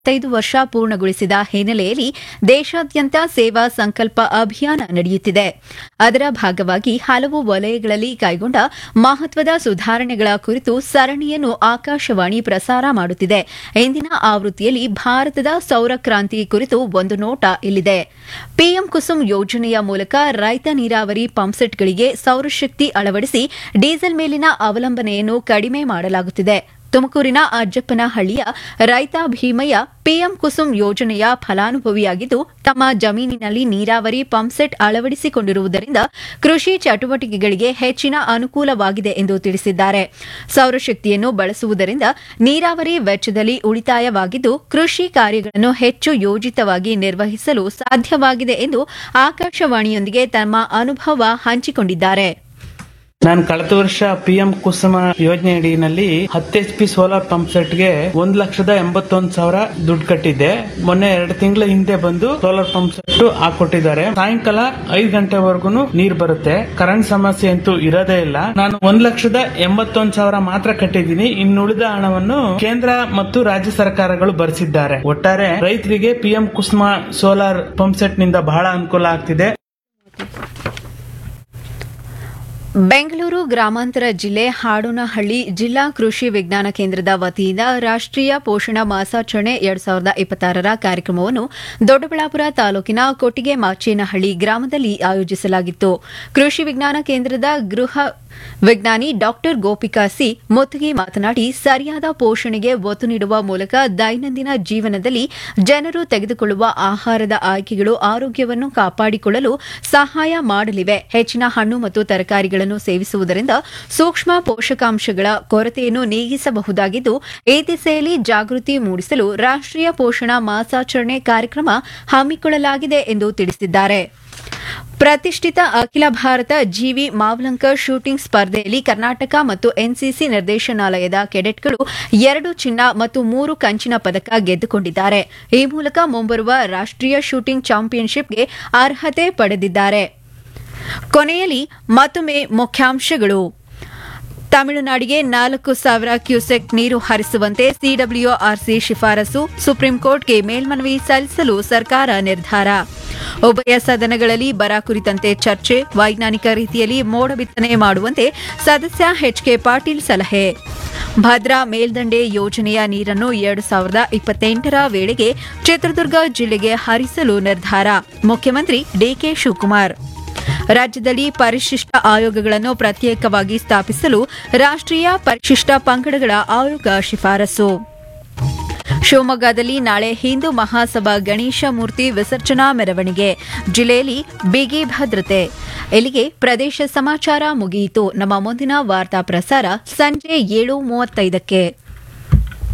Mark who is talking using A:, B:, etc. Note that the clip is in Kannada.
A: ಐದು ವರ್ಷ ಪೂರ್ಣಗೊಳಿಸಿದ ಹಿನ್ನೆಲೆಯಲ್ಲಿ ದೇಶಾದ್ಯಂತ ಸೇವಾ ಸಂಕಲ್ಪ ಅಭಿಯಾನ ನಡೆಯುತ್ತಿದೆ ಅದರ ಭಾಗವಾಗಿ ಹಲವು ವಲಯಗಳಲ್ಲಿ ಕೈಗೊಂಡ ಮಹತ್ವದ ಸುಧಾರಣೆಗಳ ಕುರಿತು ಸರಣಿಯನ್ನು ಆಕಾಶವಾಣಿ ಪ್ರಸಾರ ಮಾಡುತ್ತಿದೆ ಇಂದಿನ ಆವೃತ್ತಿಯಲ್ಲಿ ಭಾರತದ ಸೌರ ಕ್ರಾಂತಿ ಕುರಿತು ಒಂದು ನೋಟ ಇಲ್ಲಿದೆ ಪಿಎಂ ಕುಸುಮ್ ಯೋಜನೆಯ ಮೂಲಕ ರೈತ ನೀರಾವರಿ ಪಂಪ್ಸೆಟ್ಗಳಿಗೆ ಸೌರಶಕ್ತಿ ಅಳವಡಿಸಿ ಡೀಸೆಲ್ ಮೇಲಿನ ಅವಲಂಬನೆಯನ್ನು ಕಡಿಮೆ ಮಾಡಲಾಗುತ್ತಿದೆ ತುಮಕೂರಿನ ಅಜ್ಜಪ್ಪನಹಳ್ಳಿಯ ರೈತ ಭೀಮಯ್ಯ ಪಿಎಂ ಕುಸುಮ್ ಯೋಜನೆಯ ಫಲಾನುಭವಿಯಾಗಿದ್ದು ತಮ್ಮ ಜಮೀನಿನಲ್ಲಿ ನೀರಾವರಿ ಪಂಪ್ಸೆಟ್ ಅಳವಡಿಸಿಕೊಂಡಿರುವುದರಿಂದ ಕೃಷಿ ಚಟುವಟಿಕೆಗಳಿಗೆ ಹೆಚ್ಚಿನ ಅನುಕೂಲವಾಗಿದೆ ಎಂದು ತಿಳಿಸಿದ್ದಾರೆ ಸೌರಶಕ್ತಿಯನ್ನು ಬಳಸುವುದರಿಂದ ನೀರಾವರಿ ವೆಚ್ಚದಲ್ಲಿ ಉಳಿತಾಯವಾಗಿದ್ದು ಕೃಷಿ ಕಾರ್ಯಗಳನ್ನು ಹೆಚ್ಚು ಯೋಜಿತವಾಗಿ ನಿರ್ವಹಿಸಲು ಸಾಧ್ಯವಾಗಿದೆ ಎಂದು ಆಕಾಶವಾಣಿಯೊಂದಿಗೆ ತಮ್ಮ ಅನುಭವ ಹಂಚಿಕೊಂಡಿದ್ದಾರೆ
B: ನಾನು ಕಳೆದ ವರ್ಷ ಪಿ ಎಂ ಕುಸುಮ ಯೋಜನೆ ಅಡಿನಲ್ಲಿ ಹತ್ತು H P solar pump set ಗೆ ಒಂದ್ ಲಕ್ಷದ ಎಂಬತ್ತೊಂದು ಸಾವಿರ ದುಡ್ಡು ಕಟ್ಟಿದ್ದೆ ಮೊನ್ನೆ ಎರಡು ತಿಂಗಳ ಹಿಂದೆ ಬಂದು ಸೋಲಾರ್ ಪಂಪ್ ಸೆಟ್ ಹಾಕೊಟ್ಟಿದ್ದಾರೆ ಸಾಯಂಕಾಲ ಐದು ಗಂಟೆವರೆಗೂ ನೀರ್ ಬರುತ್ತೆ ಕರೆಂಟ್ ಸಮಸ್ಯೆ ಅಂತೂ ಇರೋದೇ ಇಲ್ಲ ನಾನು ಒಂದ್ ಲಕ್ಷದ ಎಂಬತ್ತೊಂದು ಸಾವಿರ ಮಾತ್ರ ಕಟ್ಟಿದ್ದೀನಿ ಇನ್ನುಳಿದ ಹಣವನ್ನು ಕೇಂದ್ರ ಮತ್ತು ರಾಜ್ಯ ಸರ್ಕಾರಗಳು ಭರಿಸಿದ್ದಾರೆ ಒಟ್ಟಾರೆ ರೈತರಿಗೆ P M Kusum solar pump set ನಿಂದ ಬಹಳ ಅನುಕೂಲ ಆಗ್ತಿದೆ
A: ಬೆಂಗಳೂರು ಗ್ರಾಮಾಂತರ ಜಿಲ್ಲೆ ಹಾಡೋನಹಳ್ಳಿ ಜಿಲ್ಲಾ ಕೃಷಿ ವಿಜ್ಞಾನ ಕೇಂದ್ರದ ವತಿಯಿಂದ ರಾಷ್ಟೀಯ ಪೋಷಣ ಮಾಸಾಚರಣೆ ಎರಡ್ ಸಾವಿರದ ಇಪ್ಪತ್ತಾರರ ಕಾರ್ಯಕ್ರಮವನ್ನು ದೊಡ್ಡಬಳ್ಳಾಪುರ ತಾಲೂಕಿನ ಕೊಟ್ಟಿಗೆ ಮಾಚೇನಹಳ್ಳಿ ಗ್ರಾಮದಲ್ಲಿ ಆಯೋಜಿಸಲಾಗಿತ್ತು ಕೃಷಿ ವಿಜ್ಞಾನ ಕೇಂದ್ರದ ಗೃಹ ವಿಜ್ಞಾನಿ ಡಾ ಗೋಪಿಕಾ ಸಿ ಮುತ್ತಗಿ ಮಾತನಾಡಿ ಸರಿಯಾದ ಪೋಷಣೆಗೆ ಒತ್ತು ನೀಡುವ ಮೂಲಕ ದೈನಂದಿನ ಜೀವನದಲ್ಲಿ ಜನರು ತೆಗೆದುಕೊಳ್ಳುವ ಆಹಾರದ ಆಯ್ಕೆಗಳು ಆರೋಗ್ಯವನ್ನು ಕಾಪಾಡಿಕೊಳ್ಳಲು ಸಹಾಯ ಮಾಡಲಿವೆ ಹೆಚ್ಚಿನ ಹಣ್ಣು ಮತ್ತು ತರಕಾರಿಗಳನ್ನು ಸೇವಿಸುವುದರಿಂದ ಸೂಕ್ಷ್ಮ ಪೋಷಕಾಂಶಗಳ ಕೊರತೆಯನ್ನು ನೀಗಿಸಬಹುದಾಗಿದ್ದು ಈ ದಿಸೆಯಲ್ಲಿ ಜಾಗೃತಿ ಮೂಡಿಸಲು ರಾಷ್ಟೀಯ ಪೋಷಣ ಮಾಸಾಚರಣೆ ಕಾರ್ಯಕ್ರಮ ಹಮ್ಮಿಕೊಳ್ಳಲಾಗಿದೆ ಎಂದು ತಿಳಿಸಿದ್ದಾರೆ ಪ್ರತಿಷ್ಠಿತ ಅಖಿಲ ಭಾರತ ಜಿವಿ ಮಾವಲಂಕ ಶೂಟಿಂಗ್ ಸ್ಪರ್ಧೆಯಲ್ಲಿ ಕರ್ನಾಟಕ ಮತ್ತು ಎನ್ಸಿಸಿ ನಿರ್ದೇಶನಾಲಯದ ಕೆಡೆಟ್ಗಳು ಎರಡು ಚಿನ್ನ ಮತ್ತು ಮೂರು ಕಂಚಿನ ಪದಕ ಗೆದ್ದುಕೊಂಡಿದ್ದಾರೆ ಈ ಮೂಲಕ ಮುಂಬರುವ ರಾಷ್ಟೀಯ ಶೂಟಿಂಗ್ ಚಾಂಪಿಯನ್ಶಿಪ್ಗೆ ಅರ್ಹತೆ ಪಡೆದಿದ್ದಾರೆ ಕೊನೆಯಲ್ಲಿ ಮತ್ತೊಮ್ಮೆ ಮುಖ್ಯಾಂಶಗಳು ತಮಿಳುನಾಡಿಗೆ ನಾಲ್ಕು ಸಾವಿರ ಕ್ಯೂಸೆಕ್ ನೀರು ಹರಿಸುವಂತೆ ಸಿಡಬ್ಲ್ಯೂಆರ್ಸಿ ಶಿಫಾರಸು ಸುಪ್ರೀಂಕೋರ್ಟ್ಗೆ ಮೇಲ್ಮನವಿ ಸಲ್ಲಿಸಲು ಸರ್ಕಾರ ನಿರ್ಧಾರ ಉಭಯ ಸದನಗಳಲ್ಲಿ ಬರ ಕುರಿತಂತೆ ಚರ್ಚೆ ವೈಜ್ಞಾನಿಕ ರೀತಿಯಲ್ಲಿ ಮೋಡ ಬಿತ್ತನೆ ಮಾಡುವಂತೆ ಸದಸ್ಯ ಎಚ್ಕೆ ಪಾಟೀಲ್ ಸಲಹೆ ಭದ್ರಾ ಮೇಲ್ದಂಡೆ ಯೋಜನೆಯ ನೀರನ್ನು ಎರಡು ಸಾವಿರದ ಇಪ್ಪತ್ತೆಂಟರ ವೇಳೆಗೆ ಚಿತ್ರದುರ್ಗ ಜಿಲ್ಲೆಗೆ ಹರಿಸಲು ನಿರ್ಧಾರ ಮುಖ್ಯಮಂತ್ರಿ ಡಿಕೆ ಶಿವಕುಮಾರ್ ರಾಜ್ಯದಲ್ಲಿ ಪರಿಶಿಷ್ಟ ಆಯೋಗಗಳನ್ನು ಪ್ರತ್ಯೇಕವಾಗಿ ಸ್ಥಾಪಿಸಲು ರಾಷ್ಟೀಯ ಪರಿಶಿಷ್ಟ ಪಂಗಡಗಳ ಆಯೋಗ ಶಿಫಾರಸು ಶಿವಮೊಗ್ಗದಲ್ಲಿ ನಾಳೆ ಹಿಂದೂ ಮಹಾಸಭಾ ಗಣೇಶ ಮೂರ್ತಿ ವಿಸರ್ಜನಾ ಮೆರವಣಿಗೆ ಜಿಲ್ಲೆಯಲ್ಲಿ ಬಿಗಿ ಭದ್ರತೆ ಇಲ್ಲಿಗೆ ಪ್ರದೇಶ ಸಮಾಚಾರ ಮುಗಿಯಿತು ನಮ್ಮ ಮುಂದಿನ ವಾರ್ತಾ ಪ್ರಸಾರ ಸಂಜೆ ಏಳು ಮೂವತ್ತೈದಕ್ಕೆ